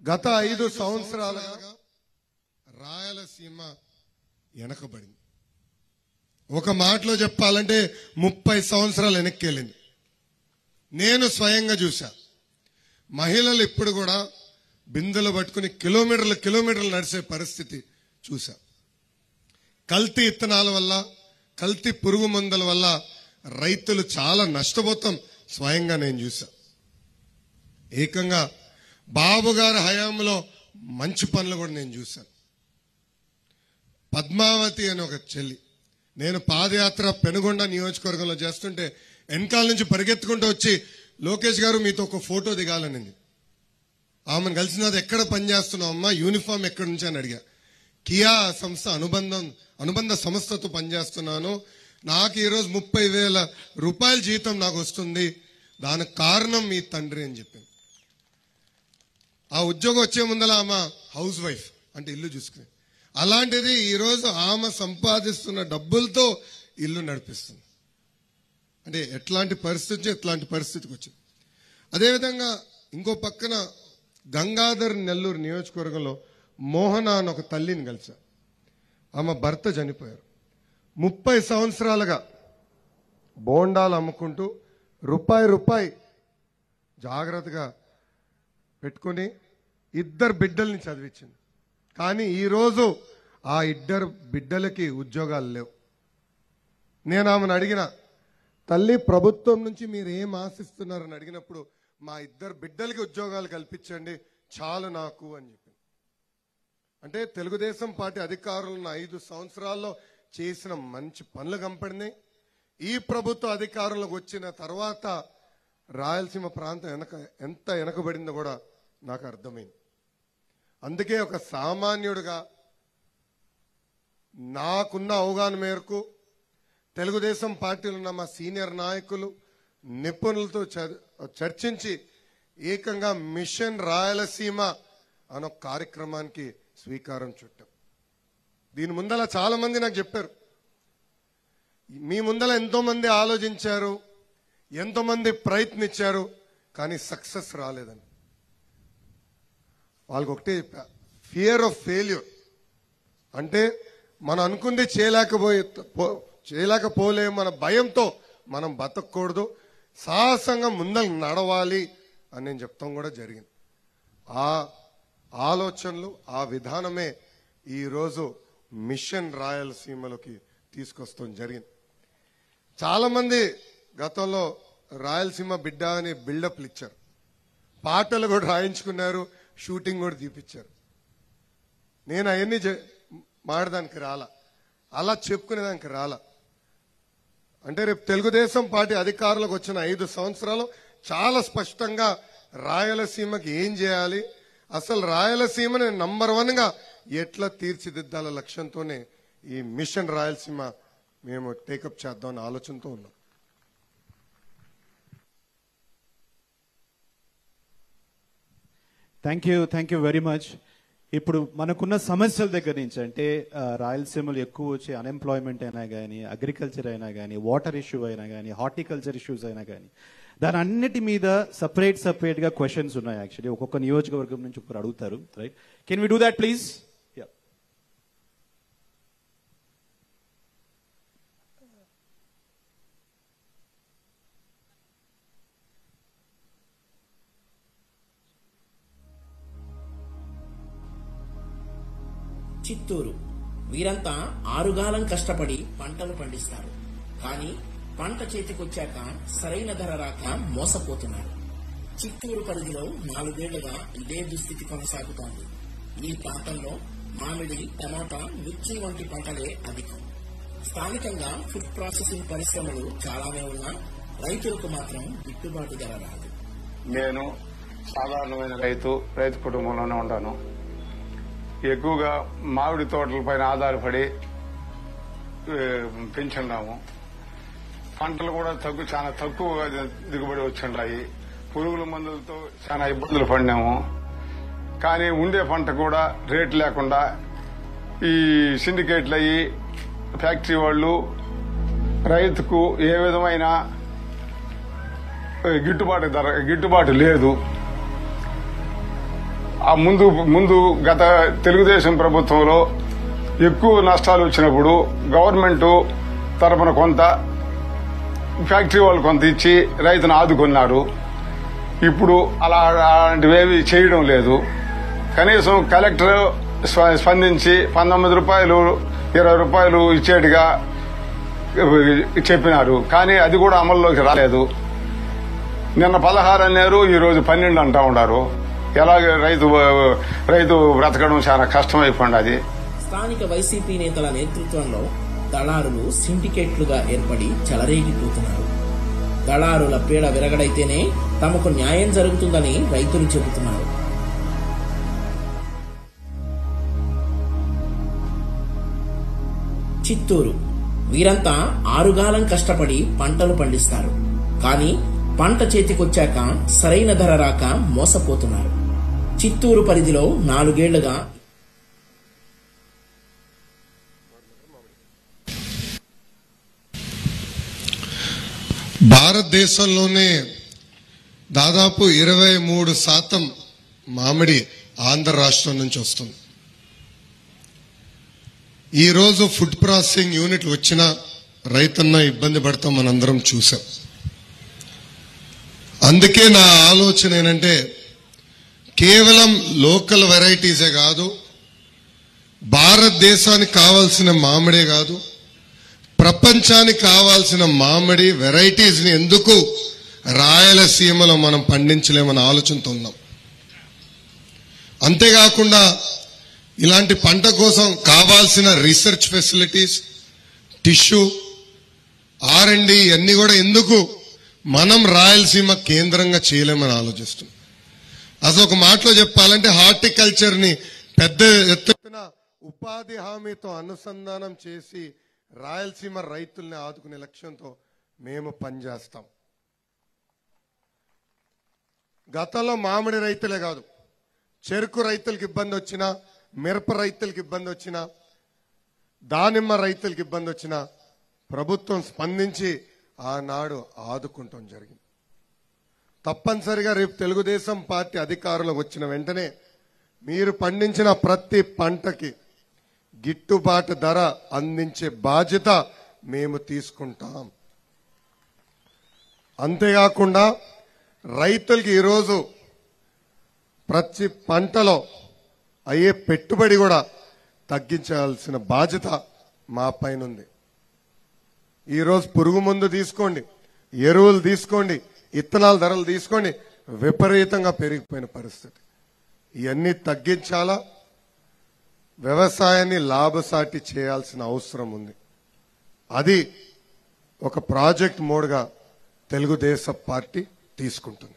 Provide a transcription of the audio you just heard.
గత ఐదు సంవత్సరాలుగా రాయలసీమ వెనకబడింది ఒక మాటలో చెప్పాలంటే ముప్పై సంవత్సరాలు వెనక్కి వెళ్ళింది నేను స్వయంగా చూశా మహిళలు ఇప్పుడు కూడా బిందెలు పట్టుకుని కిలోమీటర్లు కిలోమీటర్లు నడిచే పరిస్థితి చూశా కల్తీ ఇత్తనాల వల్ల కల్తీ పురుగు మందుల వల్ల రైతులు చాలా నష్టపోతాం స్వయంగా నేను చూసా ఏకంగా బాబు గారి హయాంలో మంచి పనులు కూడా నేను చూశాను పద్మావతి అని ఒక చెల్లి నేను పాదయాత్ర పెనుగొండ నియోజకవర్గంలో చేస్తుంటే వెనకాల నుంచి పరిగెత్తుకుంటూ వచ్చి లోకేష్ గారు మీతో ఒక ఫోటో దిగాలనింది ఆమెను కలిసినది ఎక్కడ పనిచేస్తున్నావు అమ్మా యూనిఫామ్ ఎక్కడి నుంచి అని అడిగా కియా సంస్థ అనుబంధం అనుబంధ సంస్థతో పనిచేస్తున్నాను నాకు ఈరోజు ముప్పై వేల రూపాయల జీతం నాకు వస్తుంది దానికి కారణం మీ తండ్రి అని చెప్పింది ఆ ఉద్యోగం వచ్చే ముందల ఆమె హౌస్ వైఫ్ అంటే ఇల్లు చూసుకునే అలాంటిది ఈరోజు ఆమె సంపాదిస్తున్న డబ్బులతో ఇల్లు నడిపిస్తుంది అంటే ఎట్లాంటి పరిస్థితి ఎట్లాంటి పరిస్థితికి వచ్చింది అదేవిధంగా ఇంకో పక్కన గంగాధర్ నెల్లూరు నియోజకవర్గంలో మోహన అని ఒక తల్లిని కలిసా ఆమె భర్త చనిపోయారు ముప్పై సంవత్సరాలుగా బోండాలు అమ్ముకుంటూ రూపాయి రూపాయి జాగ్రత్తగా పెట్టుకొని ఇద్దరు బిడ్డల్ని చదివించింది కానీ ఈరోజు ఆ ఇద్దరు బిడ్డలకి ఉద్యోగాలు లేవు నేను ఆమెను అడిగిన తల్లి ప్రభుత్వం నుంచి మీరు ఏం ఆశిస్తున్నారని అడిగినప్పుడు మా ఇద్దరు బిడ్డలకి ఉద్యోగాలు కల్పించండి చాలు నాకు అని చెప్పింది అంటే తెలుగుదేశం పార్టీ అధికారులను ఐదు సంవత్సరాల్లో చేసిన మంచి పనులు కంపడినాయి ఈ ప్రభుత్వ అధికారంలోకి వచ్చిన తర్వాత రాయలసీమ ప్రాంతం వెనక ఎంత వెనకబడిందో కూడా నాకు అర్థమైంది అందుకే ఒక సామాన్యుడిగా నాకున్న అవగాహన మేరకు తెలుగుదేశం పార్టీలో ఉన్న మా సీనియర్ నాయకులు నిపుణులతో చర్- చర్చించి ఏకంగా మిషన్ రాయలసీమ అనే ఒక కార్యక్రమానికి స్వీకారం చుట్టాం దీని ముందల చాలా మంది నాకు చెప్పారు మీ ముందల ఎంతో మంది ఆలోచించారు ఎంతో మంది ప్రయత్నించారు కానీ సక్సెస్ రాలేదని వాళ్ళకి ఒకటే చెప్పా ఫియర్ ఆఫ్ ఫెయిల్యూర్ అంటే మనం అనుకుంది చేయలేకపోయే పో- చేయలేకపోలే మన భయంతో మనం బతకూడదు సాహసంగా ముందలు నడవాలి అని నేను చెప్తాం కూడా జరిగింది ఆ ఆలోచనలు ఆ విధానమే ఈరోజు మిషన్ రాయలసీమలోకి తీసుకొస్తాం జరిగింది చాలా మంది గతంలో రాయలసీమ బిడ్డ అని బిల్డప్లు ఇచ్చారు పాటలు కూడా రాయించుకున్నారు షూటింగ్ కూడా తీపిచ్చారు నేను అవన్నీ చే- మాడడానికి రాలా అలా చెప్పుకునేదానికి రాలా అంటే రేపు తెలుగుదేశం పార్టీ అధికారులకు వచ్చిన ఐదు సంవత్సరాలు చాలా స్పష్టంగా రాయలసీమకి ఏం చేయాలి అసలు రాయలసీమని నంబర్ వన్ గా ఎట్లా తీర్చిదిద్దాల లక్ష్యంతోనే ఈ మిషన్ రాయలసీమ మేము టేకప్ చేద్దామన్న ఆలోచనతో ఉన్నాం thank you thank you very much ఇప్పుడు మనకున్న సమస్యల దగ్గర నుంచి అంటే ఆ, రాయలసీమలో ఎక్కువ వచ్చే అన్ఎంప్లాయ్మెంట్ అయినా కానీ అగ్రికల్చర్ అయినా కానీ వాటర్ ఇష్యూ అయినా కానీ హార్టికల్చర్ ఇష్యూస్ అయినా కానీ దాని అన్నిటి మీద సపరేట్ సపరేట్ గా క్వశ్చన్స్ ఉన్నాయి యాక్చువల్లీ ఒక్కొక్క నియోజకవర్గం నుంచి ఒకరు అడుగుతారు right can we do that please Chittoor వీరంతా ఆరుగాలం కష్టపడి పంటలు పండిస్తారు కానీ పంట చేతికొచ్చాక సరైన ధర రాక మోసపోతున్నారు చిత్తూరు పరిధిలో నాలుగేళ్లుగా ఇదే దుస్థితి కొనసాగుతోంది ఈ ప్రాంతంలో మామిడి టమాటా మిర్చి వంటి పంటలే అధికం స్థానికంగా ఫుడ్ ప్రాసెసింగ్ పరిశ్రమలు చాలానే ఉన్నా రైతులకు మాత్రం గిట్టుబాటు ధర రాదు నేను సాధారణమైన రైతు రైతు కుటుంబంలోనే ఉంటాను ఎక్కువగా మామిడి తోటల పైన ఆధారపడి ఏ, పెంచున్నాము పంటలు కూడా తగ్గు చాలా తక్కువ దిగుబడి వచ్చిండాయి పురుగుల మందులతో చాలా ఇబ్బందులు పడినాము కానీ ఉండే పంట కూడా రేటు లేకుండా ఈ సిండికేట్లు అయ్యి ఫ్యాక్టరీ వాళ్ళు రైతుకు ఏ విధమైన గిట్టుబాటు ధర గిట్టుబాటు లేదు ఆ ముందు ముందు గత తెలుగుదేశం ప్రభుత్వంలో ఎక్కువ నష్టాలు వచ్చినప్పుడు గవర్నమెంట్ తరపున కొంత ఫ్యాక్టరీ వాళ్ళు కొంత ఇచ్చి రైతును ఆదుకున్నారు ఇప్పుడు అలా అలాంటివేవి చేయడం లేదు కనీసం కలెక్టర్ స్వ- స్పందించి పంతొమ్మిది రూపాయలు ఇరవై రూపాయలు ఇచ్చేట్టుగా చెప్పినారు కానీ అది కూడా అమల్లోకి రాలేదు నిన్న పదహారు అన్నారు ఈ రోజు పన్నెండు అంటా ఉన్నారు ఎలాగ రైతు రైతు బ్రతకడం చాలా కష్టమైపోయింది అది స్థానిక వైసీపీ నేతల నేతృత్వంలో దళారులు సిండికేట్లుగా ఏర్పడి చెలరేగిపోతున్నారు దళారుల పీడ విరగడైతేనే తమకు న్యాయం జరుగుతుందని రైతులు చెబుతున్నారు చిత్తూరు వీరంతా ఆరుగాలం కష్టపడి పంటలు పండిస్తారు కానీ పంట చేతికొచ్చాక సరైన ధర రాక మోసపోతున్నారు చిత్తూరు పరిధిలో నాలుగేళ్లుగా భారతదేశంలోనే దాదాపు ఇరవై మూడు శాతం మామిడి ఆంధ్ర రాష్ట్రం నుంచి వస్తుంది ఈ రోజు ఫుడ్ ప్రాసెసింగ్ యూనిట్లు వచ్చినా రైతన్న ఇబ్బంది పడతాం మనందరం చూసాం అందుకే నా ఆలోచన ఏంటంటే కేవలం లోకల్ వెరైటీసే కాదు భారతదేశానికి కావాల్సిన మామిడే కాదు ప్రపంచానికి కావాల్సిన మామిడి వెరైటీస్ ని ఎందుకు రాయలసీమలో మనం పండించలేమన్న ఆలోచనతో ఉన్నాం అంతేకాకుండా ఇలాంటి పంట కోసం కావాల్సిన research facilities tissue R and D అన్ని కూడా ఎందుకు మనం రాయలసీమ కేంద్రంగా చేయలేమని ఆలోచిస్తున్నాం అసలు ఒక మాటలో చెప్పాలంటే హార్టికల్చర్ ని పెద్ద ఎత్తున ఉపాధి హామీతో అనుసంధానం చేసి రాయలసీమ రైతుల్ని ఆదుకునే లక్ష్యంతో మేము పనిచేస్తాం గతంలో మామిడి రైతులే కాదు చెరుకు రైతులకు ఇబ్బంది వచ్చినా మిరప రైతులకు ఇబ్బంది వచ్చినా దానిమ్మ రైతులకు ఇబ్బంది వచ్చినా ప్రభుత్వం స్పందించి ఆనాడు ఆదుకుంటాం జరిగింది తప్పనిసరిగా రేపు తెలుగుదేశం పార్టీ అధికారంలోకి వచ్చిన వెంటనే మీరు పండించిన ప్రతి పంటకి గిట్టుబాటు ధర అందించే బాధ్యత మేము తీసుకుంటాం అంతేకాకుండా రైతులకి ఈరోజు ప్రతి పంటలో అయ్యే పెట్టుబడి కూడా తగ్గించాల్సిన బాధ్యత మా పైన ఉంది ఈరోజు పురుగు మందు తీసుకోండి ఎరువులు తీసుకోండి ఇత్తనాల ధరలు తీసుకోండి విపరీతంగా పెరిగిపోయిన పరిస్థితి ఇవన్నీ తగ్గించాలా వ్యవసాయాన్ని లాభసాటి చేయాల్సిన అవసరం ఉంది అది ఒక ప్రాజెక్ట్ మోడ్గా తెలుగుదేశం పార్టీ తీసుకుంటుంది